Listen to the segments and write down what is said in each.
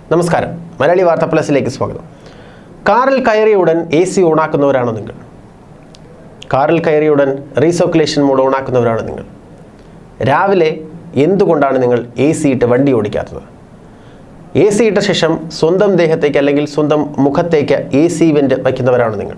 നമസ്കാരം മലയാളി വാർത്ത പ്ലസിലേക്ക് സ്വാഗതം കാറിൽ കയറിയ ഉടൻ എ സി ഓണാക്കുന്നവരാണോ നിങ്ങൾ കാറിൽ കയറിയ ഉടൻ റീസർക്കുലേഷൻ മോഡ് ഓണാക്കുന്നവരാണോ നിങ്ങൾ രാവിലെ എന്തുകൊണ്ടാണ് നിങ്ങൾ എ സി ഇട്ട് വണ്ടി ഓടിക്കാത്തത് എ സി ഇട്ട ശേഷം സ്വന്തം ദേഹത്തേക്ക് അല്ലെങ്കിൽ സ്വന്തം മുഖത്തേക്ക് എ സി വെൻ്റ് വയ്ക്കുന്നവരാണോ നിങ്ങൾ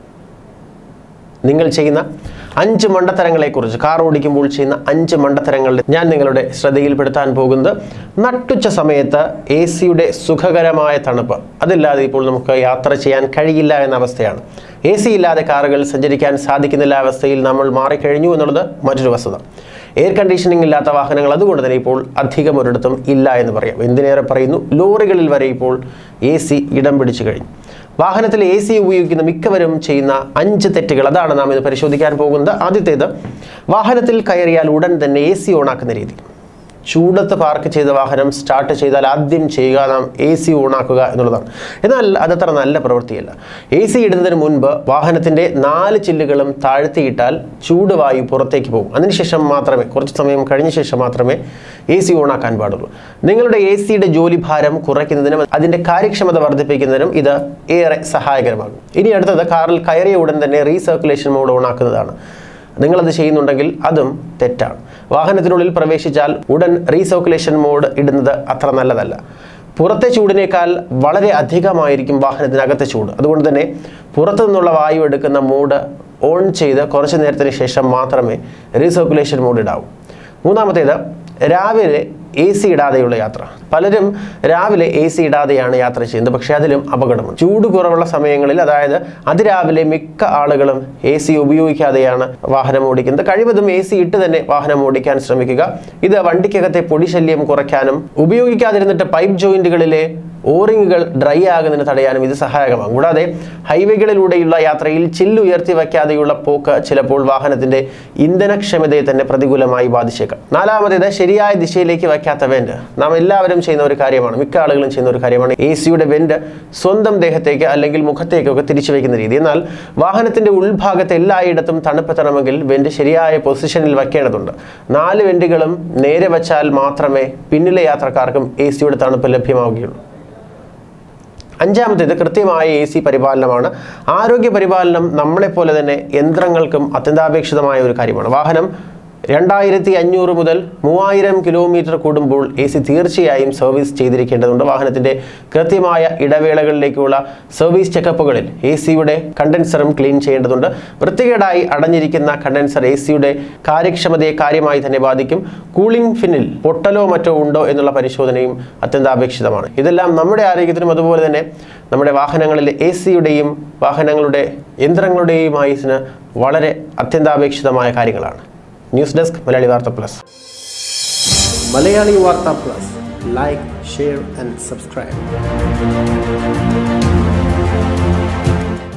നിങ്ങൾ ചെയ്യുന്ന അഞ്ച് മണ്ടത്തരങ്ങളെക്കുറിച്ച് കാർ ഓടിക്കുമ്പോൾ ചെയ്യുന്ന അഞ്ച് മണ്ടത്തരങ്ങളിൽ ഞാൻ നിങ്ങളുടെ ശ്രദ്ധയിൽപ്പെടുത്താൻ പോകുന്നത് നട്ടുച്ച സമയത്ത് എ സിയുടെ സുഖകരമായ തണുപ്പ് അതില്ലാതെ ഇപ്പോൾ നമുക്ക് യാത്ര ചെയ്യാൻ കഴിയില്ല എന്ന അവസ്ഥയാണ് എ സി ഇല്ലാതെ കാറുകൾ സഞ്ചരിക്കാൻ സാധിക്കുന്നില്ല അവസ്ഥയിൽ നമ്മൾ മാറിക്കഴിഞ്ഞു എന്നുള്ളത് മറ്റൊരു വസ്തുത എയർ കണ്ടീഷനിങ് ഇല്ലാത്ത വാഹനങ്ങൾ അതുകൊണ്ട് തന്നെ ഇപ്പോൾ അധികം ഒരിടത്തും ഇല്ല എന്ന് പറയാം എന്തിനേറെ പറയുന്നു ലോറികളിൽ വരെ ഇപ്പോൾ എ സി ഇടം പിടിച്ചു കഴിഞ്ഞു വാഹനത്തിൽ എ സി ഉപയോഗിക്കുന്ന മിക്കവരും ചെയ്യുന്ന അഞ്ച് തെറ്റുകൾ അതാണ് നാം ഇത് പരിശോധിക്കാൻ പോകുന്നത് ആദ്യത്തേത് വാഹനത്തിൽ കയറിയാൽ ഉടൻ തന്നെ എ സി ഓണാക്കുന്ന രീതി ചൂടത്ത് പാർക്ക് ചെയ്ത വാഹനം സ്റ്റാർട്ട് ചെയ്താൽ ആദ്യം ചെയ്യുക നാം എ സി ഓണാക്കുക എന്നുള്ളതാണ് എന്നാൽ അതത്ര നല്ല പ്രവൃത്തിയല്ല എ സി ഇടുന്നതിന് മുൻപ് വാഹനത്തിൻ്റെ നാല് ചില്ലുകളും താഴ്ത്തിയിട്ടാൽ ചൂടുവായു പുറത്തേക്ക് പോകും അതിനുശേഷം മാത്രമേ കുറച്ച് സമയം കഴിഞ്ഞ ശേഷം മാത്രമേ എ സി ഓണാക്കാൻ പാടുള്ളൂ നിങ്ങളുടെ എ സിയുടെ ജോലി ഭാരം കുറയ്ക്കുന്നതിനും അതിൻ്റെ കാര്യക്ഷമത വർദ്ധിപ്പിക്കുന്നതിനും ഇത് ഏറെ സഹായകരമാകും ഇനി അടുത്തത് കാറിൽ കയറിയ ഉടൻ തന്നെ റീസർക്കുലേഷൻ മോഡ് ഓണാക്കുന്നതാണ് നിങ്ങളത് ചെയ്യുന്നുണ്ടെങ്കിൽ അതും തെറ്റാണ് വാഹനത്തിനുള്ളിൽ പ്രവേശിച്ചാൽ ഉടൻ റീസർക്കുലേഷൻ മോഡ് ഇടുന്നത് അത്ര നല്ലതല്ല പുറത്തെ ചൂടിനേക്കാൾ വളരെ അധികമായിരിക്കും വാഹനത്തിനകത്തെ ചൂട് അതുകൊണ്ട് തന്നെ പുറത്തു നിന്നുള്ള വായു എടുക്കുന്ന മോഡ് ഓൺ ചെയ്ത് കുറച്ച് നേരത്തിന് ശേഷം മാത്രമേ റീസർക്കുലേഷൻ മോഡ് ഇടാവൂ മൂന്നാമത്തേത് രാവിലെ എ സി ഇടാതെയുള്ള യാത്ര പലരും രാവിലെ എ സി ഇടാതെയാണ് യാത്ര ചെയ്യുന്നത് പക്ഷേ അതിലും അപകടമുണ്ട് ചൂട് കുറവുള്ള സമയങ്ങളിൽ അതായത് അതിരാവിലെ മിക്ക ആളുകളും എ സി ഉപയോഗിക്കാതെയാണ് വാഹനം ഓടിക്കുന്നത് കഴിവതും എ സി ഇട്ട് തന്നെ വാഹനം ഓടിക്കാൻ ശ്രമിക്കുക ഇത് വണ്ടിക്കകത്തെ പൊടിശല്യം കുറയ്ക്കാനും ഉപയോഗിക്കാതിരുന്നിട്ട് പൈപ്പ് ജോയിന്റുകളിലെ ഓറിങ്ങുകൾ ഡ്രൈ ആകുന്നതിന് തടയാനും ഇത് സഹായകമാകും കൂടാതെ ഹൈവേകളിലൂടെയുള്ള യാത്രയിൽ ചില്ല് ഉയർത്തി വയ്ക്കാതെയുള്ള പോക്ക് ചിലപ്പോൾ വാഹനത്തിന്റെ ഇന്ധനക്ഷമതയെ തന്നെ പ്രതികൂലമായി ബാധിച്ചേക്കാം നാലാമത്തേത് ശരിയായ ദിശയിലേക്ക് വയ്ക്കാത്ത വെന്റ് നാം എല്ലാവരും ചെയ്യുന്ന ഒരു കാര്യമാണ് മിക്ക ആളുകളും ചെയ്യുന്ന ഒരു കാര്യമാണ് എ സിയുടെ വെന്റ് സ്വന്തം ദേഹത്തേക്ക് അല്ലെങ്കിൽ മുഖത്തേക്കൊക്കെ തിരിച്ചു വയ്ക്കുന്ന രീതി എന്നാൽ വാഹനത്തിന്റെ ഉൾഭാഗത്ത് എല്ലായിടത്തും തണുപ്പെത്തണമെങ്കിൽ വെന്റ് ശരിയായ പൊസിഷനിൽ വയ്ക്കേണ്ടതുണ്ട് നാല് വെന്റുകളും നേരെ വച്ചാൽ മാത്രമേ പിന്നിലെ യാത്രക്കാർക്കും എ സിയുടെ തണുപ്പ് ലഭ്യമാവുകയുള്ളൂ അഞ്ചാമത്തേത് കൃത്യമായ എ സി പരിപാലനമാണ് ആരോഗ്യ പരിപാലനം നമ്മളെപ്പോലെ തന്നെ യന്ത്രങ്ങൾക്കും അത്യന്താപേക്ഷിതമായ ഒരു കാര്യമാണ് വാഹനം രണ്ടായിരത്തി അഞ്ഞൂറ് മുതൽ മൂവായിരം കിലോമീറ്റർ കൂടുമ്പോൾ എ സി തീർച്ചയായും സർവീസ് ചെയ്തിരിക്കേണ്ടതുണ്ട് വാഹനത്തിൻ്റെ കൃത്യമായ ഇടവേളകളിലേക്കുള്ള സർവീസ് ചെക്കപ്പുകളിൽ എ സിയുടെ കണ്ടൻസറും ക്ലീൻ ചെയ്യേണ്ടതുണ്ട് വൃത്തികേടായി അടഞ്ഞിരിക്കുന്ന കണ്ടൻസർ എ സിയുടെ കാര്യക്ഷമതയെ കാര്യമായി തന്നെ ബാധിക്കും കൂളിംഗ് ഫിന്നിൽ പൊട്ടലോ മറ്റോ ഉണ്ടോ എന്നുള്ള പരിശോധനയും അത്യന്താപേക്ഷിതമാണ് ഇതെല്ലാം നമ്മുടെ ആരോഗ്യത്തിനും അതുപോലെ തന്നെ നമ്മുടെ വാഹനങ്ങളിലെ എ സിയുടെയും വാഹനങ്ങളുടെ യന്ത്രങ്ങളുടെയും ആയുസിന് വളരെ അത്യന്താപേക്ഷിതമായ കാര്യങ്ങളാണ് ന്യൂസ് ഡെസ്ക് മലയാളി വാർത്ത പ്ലസ് മലയാളി വാർത്ത plus like share and subscribe